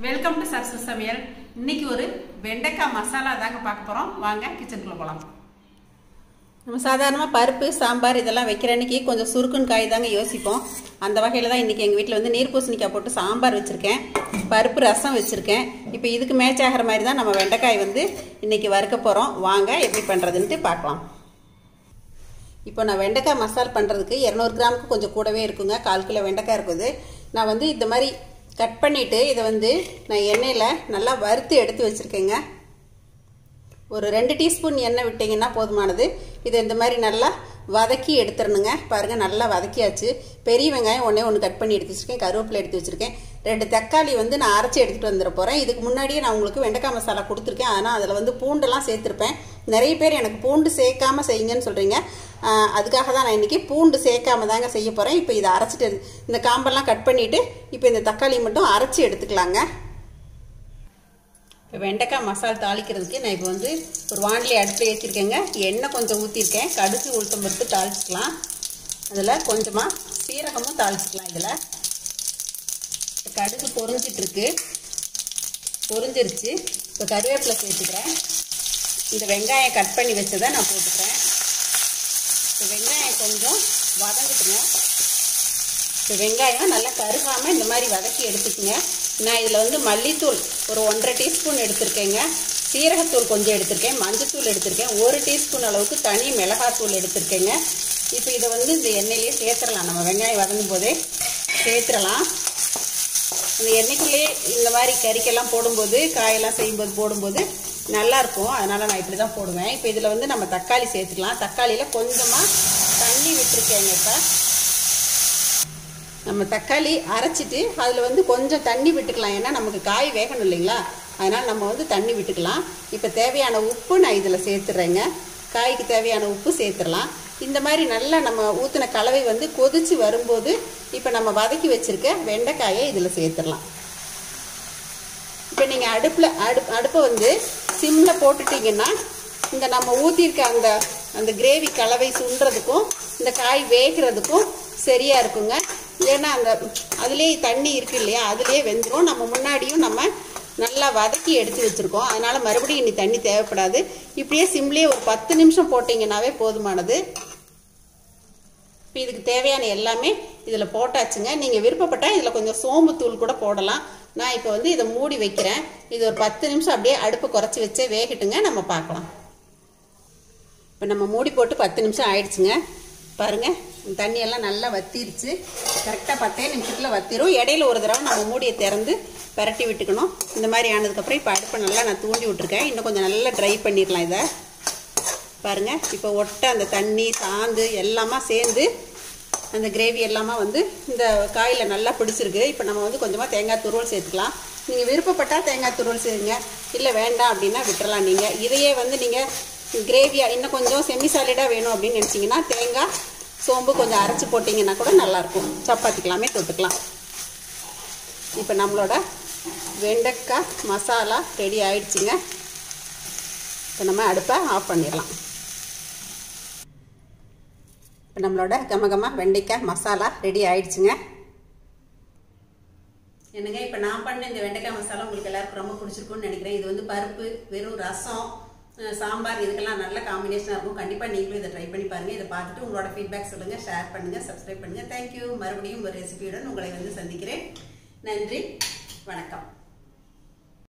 welcome to success சமையல் இன்னைக்கு ஒரு வெண்டைக்காய் மசாலா தாங்க பார்க்க போகிறோம் வாங்க கிச்சனுக்குள்ளே போகலாம் நம்ம சாதாரணமாக பருப்பு சாம்பார் இதெல்லாம் வைக்கிற அன்னைக்கு கொஞ்சம் சுருக்குன்னு காய் தாங்க யோசிப்போம் அந்த வகையில் தான் இன்றைக்கி எங்கள் வீட்டில் வந்து நீர் பூசணிக்காய் போட்டு சாம்பார் வச்சுருக்கேன் பருப்பு ரசம் வச்சுருக்கேன் இப்போ இதுக்கு மேட்ச் ஆகிற மாதிரி தான் நம்ம வெண்டைக்காய் வந்து இன்றைக்கி வறுக்க போகிறோம் வாங்க எப்படி பண்ணுறதுன்ட்டு பார்க்கலாம் இப்போ நான் வெண்டைக்காய் மசால் பண்ணுறதுக்கு இரநூறு கிராமுக்கு கொஞ்சம் கூடவே இருக்குங்க கால் கிலோ வெண்டைக்காய் இருக்குது நான் வந்து இந்த மாதிரி கட் பண்ணிவிட்டு இதை வந்து நான் எண்ணெயில் நல்லா வறுத்து எடுத்து வச்சுருக்கேங்க ஒரு ரெண்டு டீஸ்பூன் எண்ணெய் விட்டிங்கன்னா போதுமானது இதை இந்த மாதிரி நல்லா வதக்கி எடுத்துடணுங்க பாருங்கள் நல்லா வதக்கியாச்சு பெரிய வெங்காயம் ஒன்றே ஒன்று கட் பண்ணி எடுத்து வச்சுருக்கேன் கருவேப்பிலை எடுத்து வச்சுருக்கேன் ரெண்டு தக்காளி வந்து நான் அரைச்சி எடுத்துகிட்டு வந்துட போகிறேன் இதுக்கு முன்னாடியே நான் உங்களுக்கு வெண்டைக்காய் மசாலா கொடுத்துருக்கேன் ஆனால் அதில் வந்து பூண்டெல்லாம் சேர்த்துருப்பேன் நிறைய பேர் எனக்கு பூண்டு சேர்க்காம செய்யுங்கன்னு சொல்கிறீங்க அதுக்காக தான் நான் இன்றைக்கி பூண்டு சேர்க்காம தாங்க செய்ய போகிறேன் இப்போ இதை அரைச்சிட்டு இந்த காம்பெல்லாம் கட் பண்ணிவிட்டு இப்போ இந்த தக்காளி மட்டும் அரைச்சி எடுத்துக்கலாங்க இப்போ வெண்டைக்காய் மசால் தாளிக்கிறதுக்கு நான் இப்போ வந்து ஒரு வாண்டிலி அடுப்பில் ஏற்றிருக்கேங்க எண்ணெய் கொஞ்சம் ஊற்றிருக்கேன் கடுகு உளுத்தம் பருப்பு தாளிச்சிக்கலாம் அதில் கொஞ்சமாக சீரகமும் தாளிச்சிக்கலாம் இதில் கடுகு பொறிஞ்சிட்ருக்கு பொறிஞ்சிருச்சு இப்போ கருவேப்பிலை சேர்த்துக்கிறேன் இந்த வெங்காயம் கட் பண்ணி வச்சதை நான் போட்டுக்கிறேன் இப்போ வெங்காயம் கொஞ்சம் வதங்கிட்டுங்க இப்போ வெங்காயம் நல்லா கருகாமல் இந்த மாதிரி வதக்கி எடுத்துக்கோங்க நான் இதில் வந்து மல்லித்தூள் ஒரு ஒன்றரை டீஸ்பூன் எடுத்திருக்கேங்க சீரகத்தூள் கொஞ்சம் எடுத்திருக்கேன் மஞ்சத்தூள் எடுத்திருக்கேன் ஒரு டீஸ்பூன் அளவுக்கு தனி மிளகாத்தூள் எடுத்திருக்கேங்க இப்போ இதை வந்து இந்த எண்ணெயிலேயே சேர்த்துடலாம் நம்ம வெங்காயம் வதங்கும் போதே சேர்த்துடலாம் அந்த எண்ணெய்க்குள்ளேயே இந்த மாதிரி கறிக்கெல்லாம் போடும்போது காயெல்லாம் செய்யும்போது போடும்போது நல்லாயிருக்கும் அதனால் நான் இப்படி தான் போடுவேன் இப்போ இதில் வந்து நம்ம தக்காளி சேர்த்துக்கலாம் தக்காளியில் கொஞ்சமாக தண்ணி விட்டுருக்கேங்க இப்போ நம்ம தக்காளி அரைச்சிட்டு அதில் வந்து கொஞ்சம் தண்ணி விட்டுக்கலாம் ஏன்னா நமக்கு காய் வேகணும் இல்லைங்களா அதனால் நம்ம வந்து தண்ணி விட்டுக்கலாம் இப்போ தேவையான உப்பு நான் இதில் சேர்த்துறேங்க காய்க்கு தேவையான உப்பு சேர்த்துடலாம் இந்த மாதிரி நல்லா நம்ம ஊற்றின கலவை வந்து கொதித்து வரும்போது இப்போ நம்ம வதக்கி வச்சுருக்க வெண்டைக்காயை இதில் சேர்த்துடலாம் இப்போ நீங்கள் அடுப்பில் அடுப் அடுப்பை வந்து சிம்மில் போட்டுட்டிங்கன்னா இந்த நம்ம ஊற்றிருக்க அந்த அந்த கிரேவி கலவை சுண்டுறதுக்கும் இந்த காய் வேகிறதுக்கும் சரியாக இருக்குங்க ஏன்னா அந்த அதுலேயே தண்ணி இருக்கு இல்லையா அதுலேயே வெந்துடும் நம்ம முன்னாடியும் நம்ம நல்லா வதக்கி எடுத்து வச்சுருக்கோம் அதனால் மறுபடியும் இனி தண்ணி தேவைப்படாது இப்படியே சிம்லேயே ஒரு பத்து நிமிஷம் போட்டிங்கன்னாவே போதுமானது இப்போ இதுக்கு தேவையான எல்லாமே இதில் போட்டாச்சுங்க நீங்கள் விருப்பப்பட்டால் இதில் கொஞ்சம் சோம்பு தூள் கூட போடலாம் நான் இப்போ வந்து இதை மூடி வைக்கிறேன் இது ஒரு பத்து நிமிஷம் அப்படியே அடுப்பு குறைச்சி வச்சே வேகட்டுங்க நம்ம பார்க்கலாம் இப்போ நம்ம மூடி போட்டு பத்து நிமிஷம் ஆயிடுச்சுங்க பாருங்கள் தண்ணியெல்லாம் நல்லா வத்திருச்சு கரெக்டாக பத்தே நிமிஷத்தில் வத்திரும் இடையில ஒரு தடவை நம்ம மூடியை திறந்து பரட்டி விட்டுக்கணும் இந்த மாதிரி ஆனதுக்கப்புறம் இப்போ அடுப்பை நல்லா நான் தூண்டி விட்டுருக்கேன் இன்னும் கொஞ்சம் நல்லா ட்ரை பண்ணிடலாம் இதை பாருங்கள் இப்போ ஒட்டை அந்த தண்ணி சாந்து எல்லாமே சேர்ந்து அந்த கிரேவி எல்லாமே வந்து இந்த காயில் நல்லா பிடிச்சிருக்கு இப்போ நம்ம வந்து கொஞ்சமாக தேங்காய் துருவல் சேர்த்துக்கலாம் நீங்கள் விருப்பப்பட்டால் தேங்காய் துருவல் சேருங்க இல்லை வேண்டாம் அப்படின்னா விட்டுறலாம் நீங்கள் இதையே வந்து நீங்கள் கிரேவியாக இன்னும் கொஞ்சம் செமி சாலிடாக வேணும் அப்படின்னு நினச்சிங்கன்னா தேங்காய் சோம்பு கொஞ்சம் அரைச்சி போட்டிங்கன்னா கூட நல்லாயிருக்கும் சப்பாத்திக்கலாமே தொட்டுக்கலாம் இப்போ நம்மளோட வெண்டைக்காய் மசாலா ரெடி ஆயிடுச்சுங்க இப்போ நம்ம அடுப்பை ஆஃப் பண்ணிடலாம் இப்போ நம்மளோட கமகமா வெண்டைக்காய் மசாலா ரெடி ஆயிடுச்சுங்க என்னங்க இப்போ நான் பண்ண இந்த வெண்டைக்காய் மசாலா உங்களுக்கு எல்லாருக்கும் ரொம்ப பிடிச்சிருக்கும்னு நினைக்கிறேன் இது வந்து பருப்பு வெறும் ரசம் சாம்பார் இதுக்கெல்லாம் நல்ல காம்பினேஷனாக இருக்கும் கண்டிப்பாக நீங்களும் இதை ட்ரை பண்ணி பாருங்கள் இதை பார்த்துட்டு உங்களோட ஃபீட்பேக் சொல்லுங்கள் ஷேர் பண்ணுங்கள் சப்ஸ்கிரைப் பண்ணுங்கள் தேங்க்யூ மறுபடியும் ஒரு ரெசிபியுடன் உங்களை வந்து சந்திக்கிறேன் நன்றி வணக்கம்